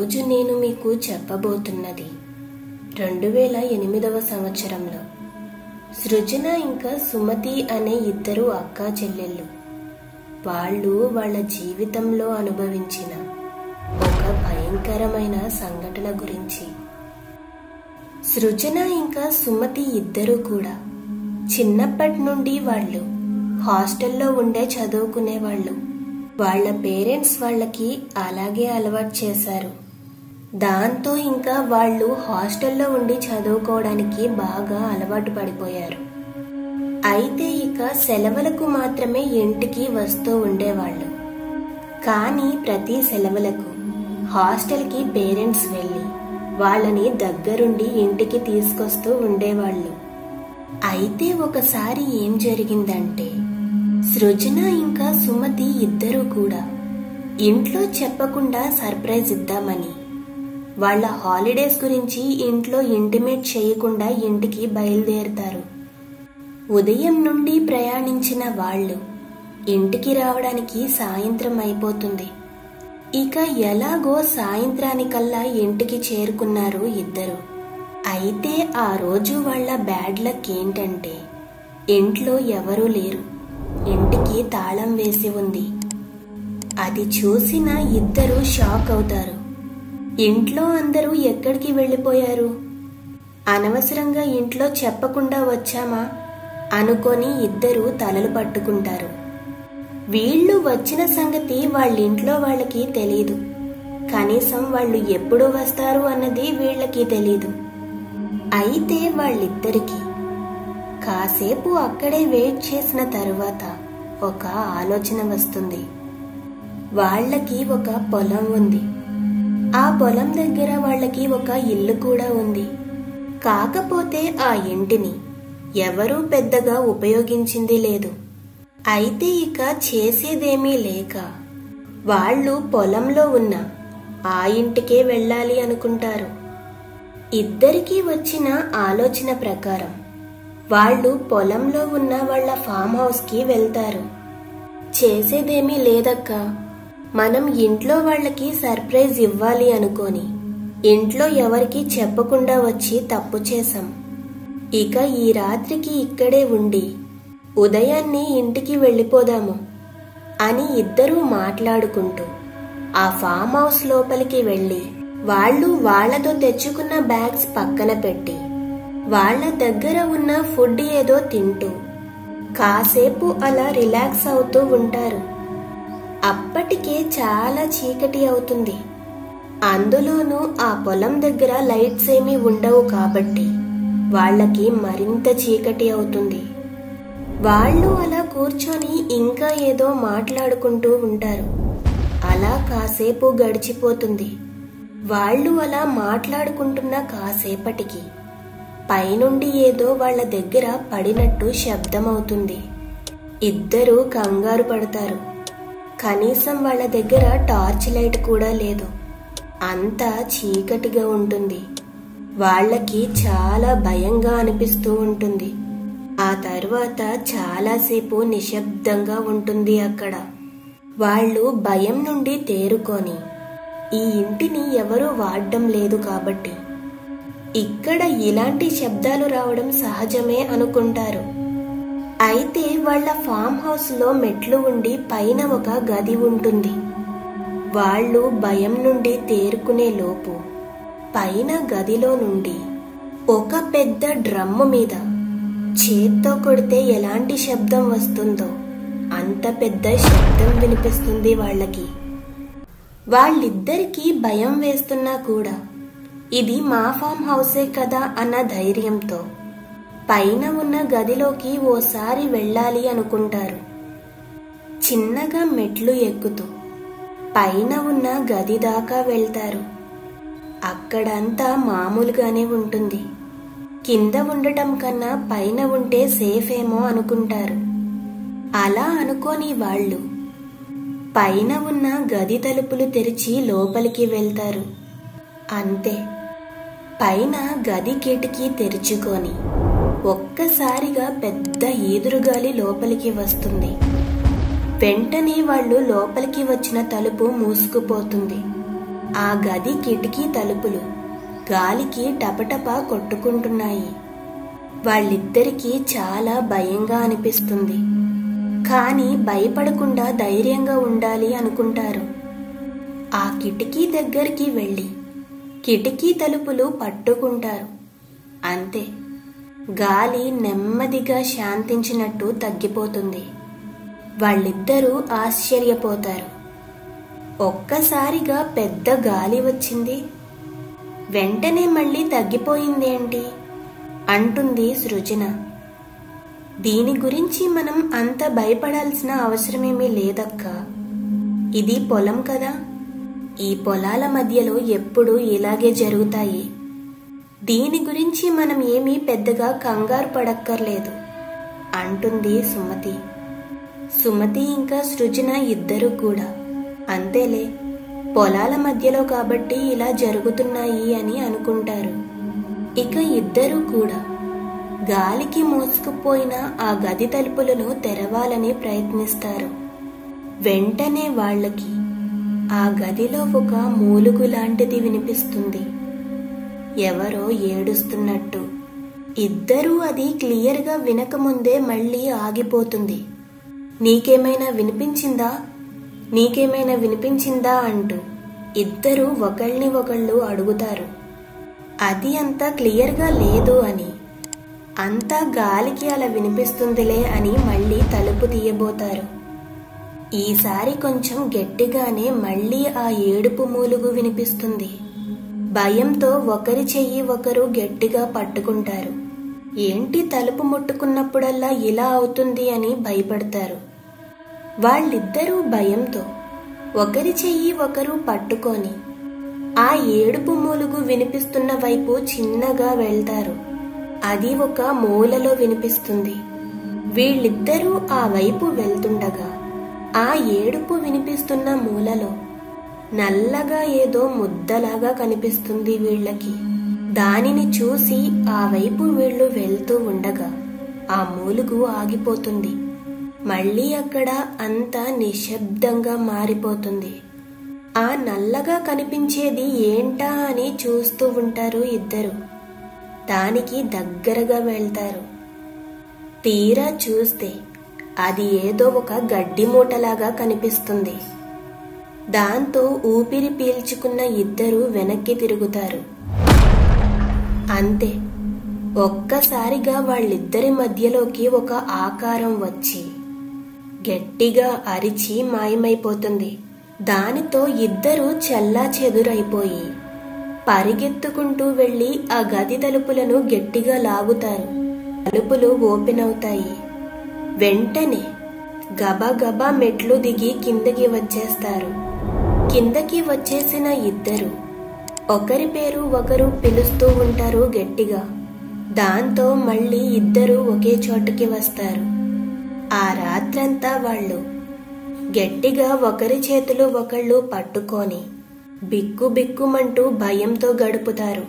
ఈరోజు నేను మీకు చెప్పబోతున్నది రెండు వేల ఎనిమిదవ సంవత్సరంలో సృజన ఇంకా సుమతి అనే ఇద్దరు అక్కా చెల్లెళ్ళు వాళ్ళు వాళ్ళ జీవితంలో అనుభవించిన ఒక భయంకరమైన సంఘటన గురించి సృజన ఇంకా సుమతి ఇద్దరూ కూడా చిన్నప్పటి నుండి వాళ్ళు హాస్టల్లో ఉండే చదువుకునేవాళ్ళు వాళ్ళ పేరెంట్స్ వాళ్ళకి అలాగే అలవాటు చేశారు దాంతో ఇంకా వాళ్ళు హాస్టల్లో ఉండి చదువుకోవడానికి బాగా అలవాటు పడిపోయారు అయితే ఇక సెలవులకు మాత్రమే ఇంటికి వస్తూ ఉండేవాళ్ళు కానీ ప్రతి సెలవులకు హాస్టల్కి పేరెంట్స్ వెళ్ళి వాళ్ళని దగ్గరుండి ఇంటికి తీసుకొస్తూ ఉండేవాళ్ళు అయితే ఒకసారి ఏం జరిగిందంటే సృజన ఇంకా సుమతి ఇద్దరూ కూడా ఇంట్లో చెప్పకుండా సర్ప్రైజ్ ఇద్దామని వాళ్ళ హాలిడేస్ గురించి ఇంట్లో ఇంటిమేట్ చేయకుండా ఇంటికి బయలుదేరుతారు ఉదయం నుండి ప్రయాణించిన వాళ్ళు ఇంటికి రావడానికి సాయంత్రం అయిపోతుంది ఇక ఎలాగో సాయంత్రానికల్లా ఇంటికి చేరుకున్నారు ఇద్దరు అయితే ఆ రోజు వాళ్ళ బ్యాడ్ లక్ ఏంటంటే ఇంట్లో ఎవరూ లేరు ఇంటికి తాళం వేసి ఉంది అది చూసిన ఇద్దరు షాక్ అవుతారు ఇంట్లో అందరూ ఎక్కడికి వెళ్ళిపోయారు అనవసరంగా ఇంట్లో చెప్పకుండా వచ్చామా అనుకొని ఇద్దరు తలలు పట్టుకుంటారు వీళ్ళు వచ్చిన సంగతి వాళ్ళింట్లో వాళ్ళకి తెలీదు కనీసం వాళ్ళు ఎప్పుడు వస్తారు అన్నది వీళ్ళకి తెలీదు అయితే వాళ్ళిద్దరికీ కాసేపు అక్కడే వెయిట్ చేసిన తరువాత ఒక ఆలోచన వస్తుంది వాళ్ళకి ఒక పొలం ఉంది ఆ పొలం దగ్గర వాళ్ళకి ఒక ఇల్లు కూడా ఉంది కాకపోతే ఆ ఇంటిని ఎవరూ పెద్దగా ఉపయోగించింది లేదు అయితే ఇక చేసేదేమీ లేక వాళ్ళు పొలంలో ఉన్న ఆ ఇంటికే వెళ్ళాలి అనుకుంటారు ఇద్దరికీ వచ్చిన ఆలోచన ప్రకారం వాళ్ళు పొలంలో ఉన్న వాళ్ళ ఫామ్ హౌస్కి వెళ్తారు చేసేదేమీ లేదక్కా మనం ఇంట్లో వాళ్ళకి సర్ప్రైజ్ ఇవ్వాలి అనుకోని ఇంట్లో ఎవరికి చెప్పకుండా వచ్చి తప్పు చేశాం ఇక ఈ రాత్రికి ఇక్కడే ఉండి ఉదయాన్నే ఇంటికి వెళ్ళిపోదాము అని ఇద్దరూ మాట్లాడుకుంటూ ఆ ఫామ్ హౌస్ లోపలికి వెళ్ళి వాళ్ళు వాళ్లతో తెచ్చుకున్న బ్యాగ్స్ పక్కన పెట్టి వాళ్ళ దగ్గర ఉన్న ఫుడ్ ఏదో తింటూ కాసేపు అలా రిలాక్స్ అవుతూ ఉంటారు అప్పటికే చాలా చీకటి అవుతుంది అందులోనూ ఆ పొలం దగ్గర లైట్స్ ఏమీ ఉండవు కాబట్టి వాళ్ళకి మరింత చీకటి అవుతుంది వాళ్ళు అలా కూర్చొని ఇంకా ఏదో మాట్లాడుకుంటూ ఉంటారు అలా కాసేపు గడిచిపోతుంది వాళ్ళు అలా మాట్లాడుకుంటున్న కాసేపటికి పైనుండి ఏదో వాళ్ళ దగ్గర పడినట్టు శబ్దమవుతుంది ఇద్దరూ కంగారు పడతారు కనీసం వాళ్ళ దగ్గర టార్చ్ లైట్ కూడా లేదు అంతా చీకటిగా ఉంటుంది వాళ్ళకి చాలా భయంగా అనిపిస్తూ ఉంటుంది ఆ తర్వాత చాలాసేపు నిశ్శబ్దంగా ఉంటుంది అక్కడ వాళ్ళు భయం నుండి తేరుకొని ఈ ఇంటిని ఎవరూ వాడడం లేదు కాబట్టి ఇక్కడ ఇలాంటి శబ్దాలు రావడం సహజమే అనుకుంటారు అయితే వాళ్ళ ఫామ్ హౌస్ లో మెట్లు ఉండి పైన ఒక గది ఉంటుంది వాళ్ళు భయం నుండి తేరుకునే లోపు పైన గదిలో నుండి ఒక పెద్ద డ్రమ్ము మీద చేత్తో కొడితే ఎలాంటి శబ్దం వస్తుందో అంత పెద్ద శబ్దం వినిపిస్తుంది వాళ్ళకి వాళ్ళిద్దరికీ భయం వేస్తున్నా కూడా ఇది మా ఫామ్ హౌసే కదా అన్న ధైర్యంతో పైన ఉన్న గదిలోకి ఓసారి వెళ్ళాలి అనుకుంటారు చిన్నగా మెట్లు ఎక్కుతూ పైన ఉన్న గది దాకా వెళ్తారు అక్కడంతా మామూలుగానే ఉంటుంది కింద ఉండటం కన్నా పైన ఉంటే సేఫ్ ఏమో అనుకుంటారు అలా అనుకోని వాళ్ళు పైన ఉన్న గది తలుపులు తెరిచి లోపలికి వెళ్తారు అంతే పైన గది కిటికీ తెరుచుకొని ఒక్కసారిగా పెద్ద ఈదురుగాలి లోపలికి వస్తుంది వెంటనే వాళ్ళు లోపలికి వచ్చిన తలుపు మూసుకుపోతుంది ఆ గది కిటికీ తలుపులు గాలికి టపటపా కొట్టుకుంటున్నాయి వాళ్ళిద్దరికీ చాలా భయంగా అనిపిస్తుంది కానీ భయపడకుండా ధైర్యంగా ఉండాలి అనుకుంటారు ఆ కిటికీ దగ్గరికి వెళ్ళి కిటికీ తలుపులు పట్టుకుంటారు అంతే గాలి నెమ్మదిగా శాంతించినట్టు తగ్గిపోతుంది వాళ్ళిద్దరూ ఆశ్చర్యపోతారు ఒక్కసారిగా పెద్ద గాలి వచ్చింది వెంటనే మళ్ళీ తగ్గిపోయిందేంటి అంటుంది సృజన దీని గురించి మనం అంత భయపడాల్సిన అవసరమేమీ లేదక్క ఇది పొలం కదా ఈ పొలాల మధ్యలో ఎప్పుడూ ఇలాగే జరుగుతాయి దీని గురించి మనం ఏమీ పెద్దగా కంగారు పడక్కర్లేదు అంటుంది సుమతి సుమతి ఇంకా సృజన ఇద్దరు కూడా అంతేలే పొలాల మధ్యలో కాబట్టి ఇలా జరుగుతున్నాయి అని అనుకుంటారు ఇక ఇద్దరూ కూడా గాలికి మోసుకుపోయిన ఆ గది తలుపులను తెరవాలని ప్రయత్నిస్తారు వెంటనే వాళ్ళకి ఆ గదిలో ఒక మూలుగు లాంటిది వినిపిస్తుంది ఎవరో ఏడుస్తున్నట్టు ఇద్దరూ అది క్లియర్గా వినకముందే మళ్ళీ ఆగిపోతుంది నీకేమైనా వినిపించిందా నీకేమైనా వినిపించిందా అంటూ ఇద్దరూ ఒకళ్ళని ఒకళ్ళు అడుగుతారు అది అంత క్లియర్గా లేదు అని అంతా గాలికి అలా వినిపిస్తుందిలే అని మళ్ళీ తలుపు తీయబోతారు ఈసారి కొంచెం గట్టిగానే మళ్ళీ ఆ ఏడుపు మూలుగు వినిపిస్తుంది భయంతో ఒకరి చెయ్యి ఒకరు గట్టిగా పట్టుకుంటారు ఏంటి తలుపు ముట్టుకున్నప్పుడల్లా ఇలా అవుతుంది అని భయపడతారు వాళ్ళిద్దరూ భయంతో ఒకరి చెయ్యి ఒకరు పట్టుకొని ఆ ఏడుపు మూలుగు వినిపిస్తున్న వైపు చిన్నగా వెళ్తారు అది ఒక మూలలో వినిపిస్తుంది వీళ్ళిద్దరూ ఆ వైపు వెళ్తుండగా ఆ ఏడుపు వినిపిస్తున్న మూలలో నల్లగా ఏదో ముద్దలాగా కనిపిస్తుంది వీళ్ళకి దానిని చూసి ఆ వైపు వీళ్ళు వెళ్తూ ఉండగా ఆ మూలుగు ఆగిపోతుంది మళ్ళీ అక్కడ అంతా నిశ్శబ్దంగా మారిపోతుంది ఆ నల్లగా కనిపించేది ఏంటా అని చూస్తూ ఉంటారు ఇద్దరు దానికి దగ్గరగా వెళ్తారు తీరా చూస్తే అది ఏదో ఒక గడ్డి మూటలాగా కనిపిస్తుంది దాంతో ఊపిరి పీల్చుకున్న ఇద్దరు వెనక్కి తిరుగుతారు అంతే ఒక్కసారిగా వాళ్ళిద్దరి మధ్యలోకి ఒక ఆకారం వచ్చి గట్టిగా అరిచి మాయమైపోతుంది దానితో ఇద్దరూ చెల్లా చెదురైపోయి పరిగెత్తుకుంటూ వెళ్లి ఆ గది తలుపులను గట్టిగా లాగుతారు తలుపులు ఓపెన్ అవుతాయి వెంటనే గబగబా మెట్లు దిగి కిందకి వచ్చేస్తారు కిందకి వచ్చేసిన ఇద్దరు ఒకరి పేరు ఒకరు పిలుస్తూ ఉంటారు గట్టిగా దాంతో మళ్ళీ ఇద్దరు ఒకే చోటుకి వస్తారు ఆ రాత్రంతా వాళ్ళు గట్టిగా ఒకరి చేతులు ఒకళ్ళు పట్టుకొని బిక్కు బిక్కుమంటూ భయంతో గడుపుతారు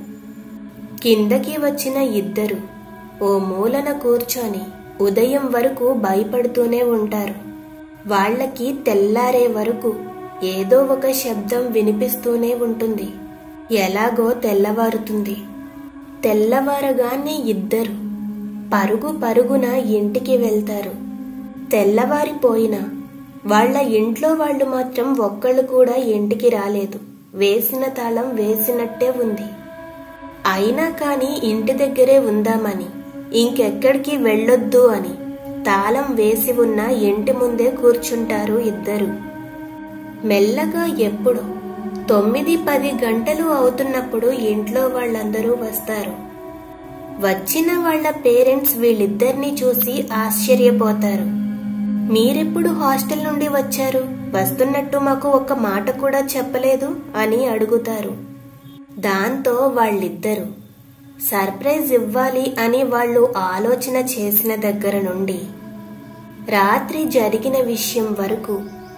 కిందకి వచ్చిన ఇద్దరు ఓ మూలన కూర్చొని ఉదయం వరకు భయపడుతూనే ఉంటారు వాళ్ళకి తెల్లారే వరకు ఏదో ఒక శబ్దం వినిపిస్తూనే ఉంటుంది ఎలాగో తెల్లవారుతుంది తెల్లవారగానే ఇద్దరు పరుగు పరుగున ఇంటికి వెళ్తారు తెల్లవారిపోయినా వాళ్ళ ఇంట్లో వాళ్ళు మాత్రం ఒక్కళ్ళు కూడా ఇంటికి రాలేదు వేసిన తాళం వేసినట్టే ఉంది అయినా కాని ఇంటి దగ్గరే ఉందామని ఇంకెక్కడికి వెళ్ళొద్దు అని తాళం వేసి ఉన్న ఇంటి ముందే కూర్చుంటారు ఇద్దరు మెల్లగా ఎప్పుడు తొమ్మిది పది గంటలు అవుతున్నప్పుడు ఇంట్లో వాళ్ళందరూ వస్తారు వచ్చిన వాళ్ళ పేరెంట్స్ వీళ్ళిద్దరినీ చూసి ఆశ్చర్యపోతారు మీరెప్పుడు హాస్టల్ నుండి వచ్చారు వస్తున్నట్టు మాకు ఒక్క మాట కూడా చెప్పలేదు అని అడుగుతారు దాంతో వాళ్ళిద్దరూ సర్ప్రైజ్ ఇవ్వాలి అని వాళ్ళు ఆలోచన చేసిన దగ్గర నుండి రాత్రి జరిగిన విషయం వరకు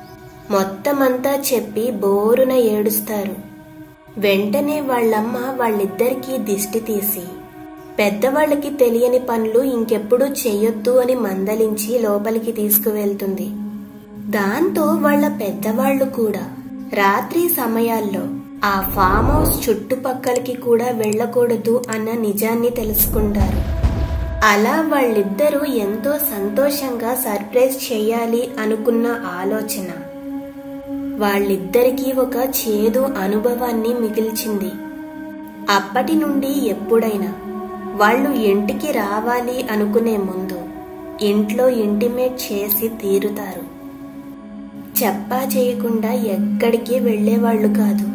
మొత్తమంతా చెప్పి బోరున ఏడుస్తారు వెంటనే వాళ్ళమ్మ వాళ్ళిద్దరికీ దిష్టి తీసి పెద్దవాళ్ళకి తెలియని పనులు ఇంకెప్పుడూ చెయ్యొద్దు అని మందలించి లోపలికి తీసుకువెళ్తుంది దాంతో వాళ్ళ పెద్దవాళ్లు కూడా రాత్రి సమయాల్లో ఆ ఫామ్ హౌస్ చుట్టుపక్కలకి కూడా వెళ్ళకూడదు అన్న నిజాన్ని తెలుసుకుంటారు అలా వాళ్ళిద్దరూ ఎంతో సంతోషంగా సర్ప్రైజ్ చేయాలి అనుకున్న ఆలోచన వాళ్ళిద్దరికీ ఒక చేదు అనుభవాన్ని మిగిల్చింది అప్పటి నుండి ఎప్పుడైనా వాళ్ళు ఇంటికి రావాలి అనుకునే ముందు ఇంట్లో ఇంటిమేట్ చేసి తీరుతారు చెప్పా చేయకుండా ఎక్కడికి వెళ్ళేవాళ్ళు కాదు